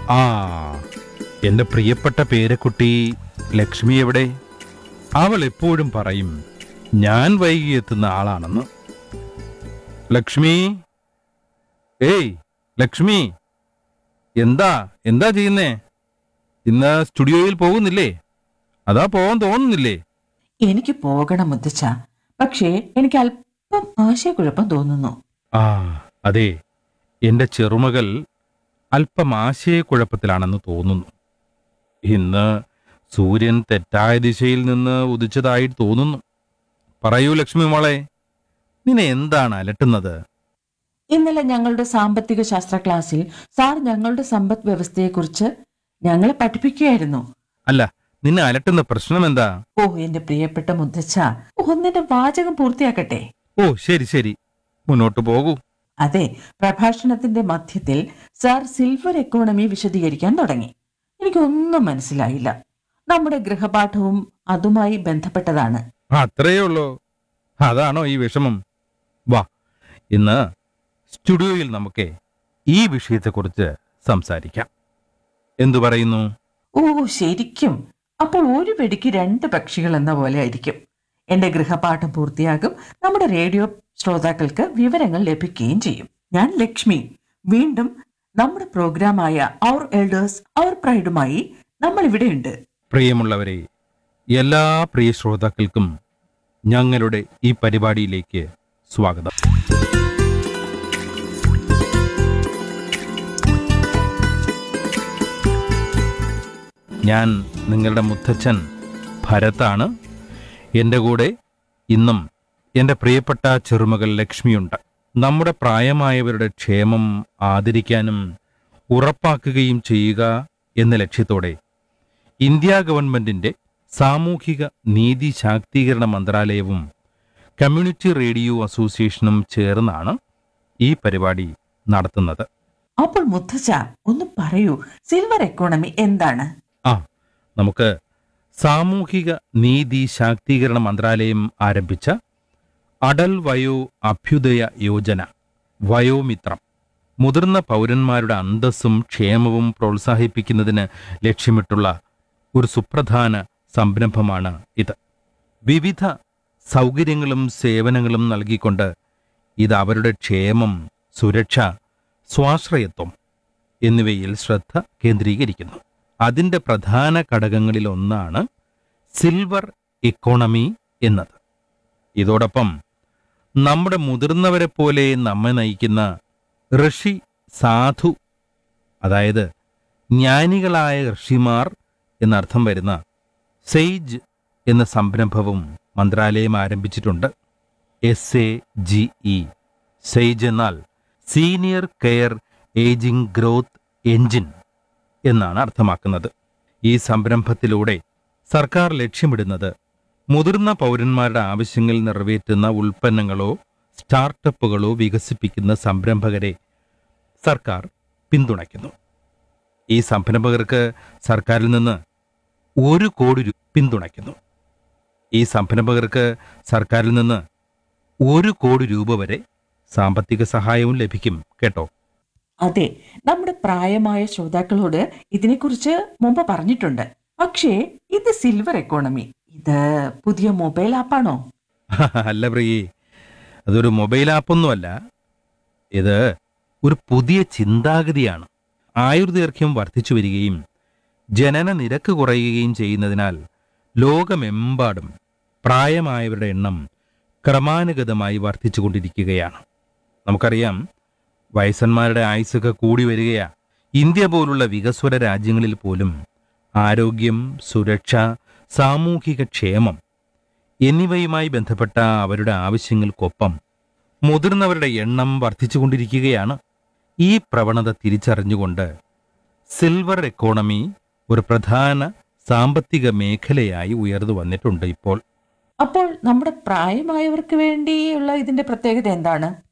ആ എന്റെ പ്രിയപ്പെട്ട പേരക്കുട്ടി ലക്ഷ്മി എവിടെ അവൾ എപ്പോഴും പറയും ഞാൻ വൈകി എത്തുന്ന ആളാണെന്ന് ലക്ഷ്മി ഏയ് ലക്ഷ്മി എന്താ എന്താ ചെയ്യുന്നേ ഇന്ന് സ്റ്റുഡിയോയിൽ പോകുന്നില്ലേ അതാ പോവാൻ തോന്നുന്നില്ലേ എനിക്ക് പോകണം മുത്തച്ഛ പക്ഷേ എനിക്ക് അല്പം ആശയക്കുഴപ്പം തോന്നുന്നു ആ അതെ എന്റെ ചെറുമകൾ അല്പം ആശയക്കുഴപ്പത്തിലാണെന്ന് തോന്നുന്നു ഇന്ന് സൂര്യൻ തെറ്റായ ദിശയിൽ നിന്ന് ഉദിച്ചതായി തോന്നുന്നു പറയൂ ലക്ഷ്മി മോളെ നിന്നെ എന്താണ് അലട്ടുന്നത് ഇന്നലെ ഞങ്ങളുടെ സാമ്പത്തിക ശാസ്ത്ര ക്ലാസ്സിൽ സാർ ഞങ്ങളുടെ സമ്പദ് വ്യവസ്ഥയെക്കുറിച്ച് ഞങ്ങളെ പഠിപ്പിക്കുകയായിരുന്നു അല്ല നിന്നെ അലട്ടുന്ന പ്രശ്നം എന്താ ഓ എന്റെ പ്രിയപ്പെട്ട മുത്തച്ഛ ഒന്നിന്റെ വാചകം പൂർത്തിയാക്കട്ടെ ഓ ശരി ശരി മുന്നോട്ട് പോകൂ അതെ പ്രഭാഷണത്തിന്റെ മധ്യത്തിൽ സാർ സിൽവർ എക്കോണമി വിശദീകരിക്കാൻ തുടങ്ങി എനിക്കൊന്നും മനസ്സിലായില്ല നമ്മുടെ ഗൃഹപാഠവും അതുമായി ബന്ധപ്പെട്ടതാണ് അത്രയേ ഉള്ളൂ അതാണോ ഈ വിഷമം വാ ഇന്ന് സ്റ്റുഡിയോയിൽ നമുക്ക് ഈ വിഷയത്തെക്കുറിച്ച് സംസാരിക്കാം എന്തു പറയുന്നു ഓ ശരിക്കും അപ്പോൾ ഒരു വെടിക്ക് രണ്ട് പക്ഷികൾ എന്ന പോലെ ആയിരിക്കും എന്റെ ഗൃഹപാഠം പൂർത്തിയാകും നമ്മുടെ റേഡിയോ ശ്രോതാക്കൾക്ക് വിവരങ്ങൾ ലഭിക്കുകയും ചെയ്യും ഞാൻ ലക്ഷ്മി വീണ്ടും നമ്മുടെ പ്രോഗ്രാമായ അവർ എൽഡേഴ്സ് അവർ പ്രൈഡുമായി നമ്മൾ ഇവിടെയുണ്ട് പ്രിയമുള്ളവരെ എല്ലാ പ്രിയ ശ്രോതാക്കൾക്കും ഞങ്ങളുടെ ഈ പരിപാടിയിലേക്ക് സ്വാഗതം ഞാൻ നിങ്ങളുടെ മുത്തച്ഛൻ ഭരതാണ് എൻ്റെ കൂടെ ഇന്നും എൻ്റെ പ്രിയപ്പെട്ട ചെറുമകൾ ലക്ഷ്മിയുണ്ട് നമ്മുടെ പ്രായമായവരുടെ ക്ഷേമം ആദരിക്കാനും ഉറപ്പാക്കുകയും ചെയ്യുക എന്ന ലക്ഷ്യത്തോടെ ഇന്ത്യ ഗവൺമെന്റിന്റെ സാമൂഹിക നീതി ശാക്തീകരണ മന്ത്രാലയവും കമ്മ്യൂണിറ്റി റേഡിയോ അസോസിയേഷനും ചേർന്നാണ് ഈ പരിപാടി നടത്തുന്നത് അപ്പോൾ മുത്തച്ഛ ഒന്ന് പറയൂ സിൽവർ എക്കോണമി എന്താണ് ആ നമുക്ക് സാമൂഹിക നീതി ശാക്തീകരണ മന്ത്രാലയം ആരംഭിച്ച അടൽ വയോ അഭ്യുദയ യോജന വയോമിത്രം മുതിർന്ന പൗരന്മാരുടെ അന്തസ്സും ക്ഷേമവും പ്രോത്സാഹിപ്പിക്കുന്നതിന് ലക്ഷ്യമിട്ടുള്ള ഒരു സുപ്രധാന സംരംഭമാണ് ഇത് വിവിധ സൗകര്യങ്ങളും സേവനങ്ങളും നൽകിക്കൊണ്ട് ഇത് അവരുടെ ക്ഷേമം സുരക്ഷ സ്വാശ്രയത്വം എന്നിവയിൽ ശ്രദ്ധ കേന്ദ്രീകരിക്കുന്നു അതിൻ്റെ പ്രധാന ഘടകങ്ങളിൽ ഒന്നാണ് സിൽവർ ഇക്കോണമി എന്നത് ഇതോടൊപ്പം നമ്മുടെ മുതിർന്നവരെ പോലെ നമ്മെ നയിക്കുന്ന ഋഷി സാധു അതായത് ജ്ഞാനികളായ ഋഷിമാർ എന്നർത്ഥം വരുന്ന സെയ്ജ് എന്ന സംരംഭവും മന്ത്രാലയം ആരംഭിച്ചിട്ടുണ്ട് S A G E sage എന്നാൽ senior care ageing growth engine എന്നാണ് അർത്ഥമാക്കുന്നത് ഈ സംരംഭത്തിലൂടെ സർക്കാർ ലക്ഷ്യമിടുന്നത് മുതിർന്ന പൗരന്മാരുടെ ആവശ്യങ്ങൾ നിറവേറ്റുന്ന ഉൽപ്പന്നങ്ങളോ സ്റ്റാർട്ടപ്പുകളോ വികസിപ്പിക്കുന്ന സംരംഭകരെ സർക്കാർ പിന്തുണയ്ക്കുന്നു ഈ സംരംഭകർക്ക് സർക്കാരിൽ നിന്ന് ഒരു കോടി രൂപ പിന്തുണയ്ക്കുന്നു ഈ സംരംഭകർക്ക് സർക്കാരിൽ നിന്ന് ഒരു കോടി രൂപ വരെ സാമ്പത്തിക സഹായവും ലഭിക്കും കേട്ടോ അതെ നമ്മുടെ പ്രായമായ ശ്രോതാക്കളോട് ഇതിനെക്കുറിച്ച് മുമ്പ് പറഞ്ഞിട്ടുണ്ട് പക്ഷേ ഇത് സിൽവർ എക്കോണമി ഇത് പുതിയ മൊബൈൽ ആപ്പാണോ അല്ല പ്രിയേ അതൊരു മൊബൈൽ ആപ്പൊന്നുമല്ല ഇത് ഒരു പുതിയ ചിന്താഗതിയാണ് ആയുർദൈർഘ്യം വർദ്ധിച്ചു വരികയും ജനന നിരക്ക് കുറയുകയും ചെയ്യുന്നതിനാൽ ലോകമെമ്പാടും പ്രായമായവരുടെ എണ്ണം ക്രമാനുഗതമായി വർദ്ധിച്ചുകൊണ്ടിരിക്കുകയാണ് നമുക്കറിയാം വയസ്സന്മാരുടെ ആയുസ്സൊക്കെ കൂടി വരികയാ ഇന്ത്യ പോലുള്ള വികസ്വര രാജ്യങ്ങളിൽ പോലും ആരോഗ്യം സുരക്ഷ സാമൂഹിക ക്ഷേമം എന്നിവയുമായി ബന്ധപ്പെട്ട അവരുടെ ആവശ്യങ്ങൾക്കൊപ്പം മുതിർന്നവരുടെ എണ്ണം വർദ്ധിച്ചുകൊണ്ടിരിക്കുകയാണ് ഈ പ്രവണത തിരിച്ചറിഞ്ഞുകൊണ്ട് സിൽവർ എക്കോണമി ഒരു പ്രധാന സാമ്പത്തിക മേഖലയായി ഉയർന്നു വന്നിട്ടുണ്ട് ഇപ്പോൾ അപ്പോൾ നമ്മുടെ പ്രായമായവർക്ക് വേണ്ടിയുള്ള ഇതിന്റെ പ്രത്യേകത എന്താണ്